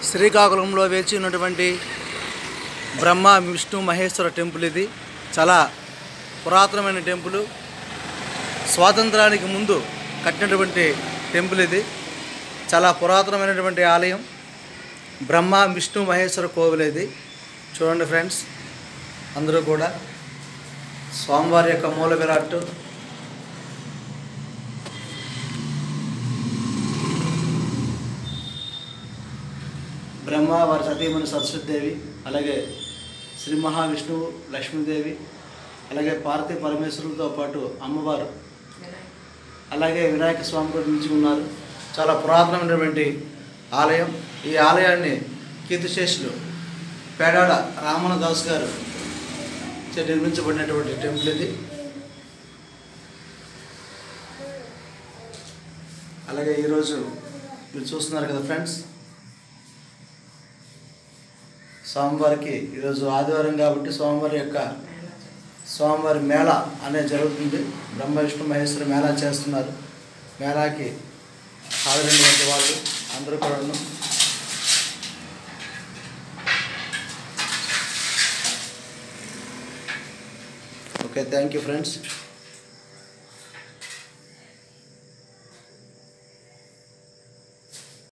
శ్రీకాకుళంలో వేచి ఉన్నటువంటి బ్రహ్మ విష్ణు మహేశ్వర టెంపుల్ ఇది చాలా పురాతనమైన టెంపుల్ స్వాతంత్రానికి ముందు కట్టినటువంటి టెంపుల్ ఇది చాలా పురాతనమైనటువంటి ఆలయం బ్రహ్మ విష్ణు మహేశ్వర కోవిల్ ఇది చూడండి ఫ్రెండ్స్ అందరూ కూడా స్వామివారి యొక్క మూల విరాట్టు బ్రహ్మ వారి సతీమణి సరస్వతిదేవి అలాగే శ్రీ మహావిష్ణువు లక్ష్మీదేవి అలాగే పార్వతీ పరమేశ్వరులతో పాటు అమ్మవారు అలాగే వినాయక స్వామి కూడా నిలిచి ఉన్నారు చాలా పురాతనమైనటువంటి ఆలయం ఈ ఆలయాన్ని కీర్తిశేషులు పేడాడ రామణ దాస్ గారు చే నిర్మించబడినటువంటి టెంపుల్ ఇది అలాగే ఈరోజు మీరు చూస్తున్నారు కదా ఫ్రెండ్స్ స్వామివారికి ఈరోజు ఆదివారం కాబట్టి స్వామివారి యొక్క స్వామివారి మేళ అనేది జరుగుతుంది బ్రహ్మ విష్ణు మహేశ్వర మేళా చేస్తున్నారు మేళాకి హాజరైనటువంటి వాళ్ళు అందరూ కూడాను ఓకే థ్యాంక్ యూ ఫ్రెండ్స్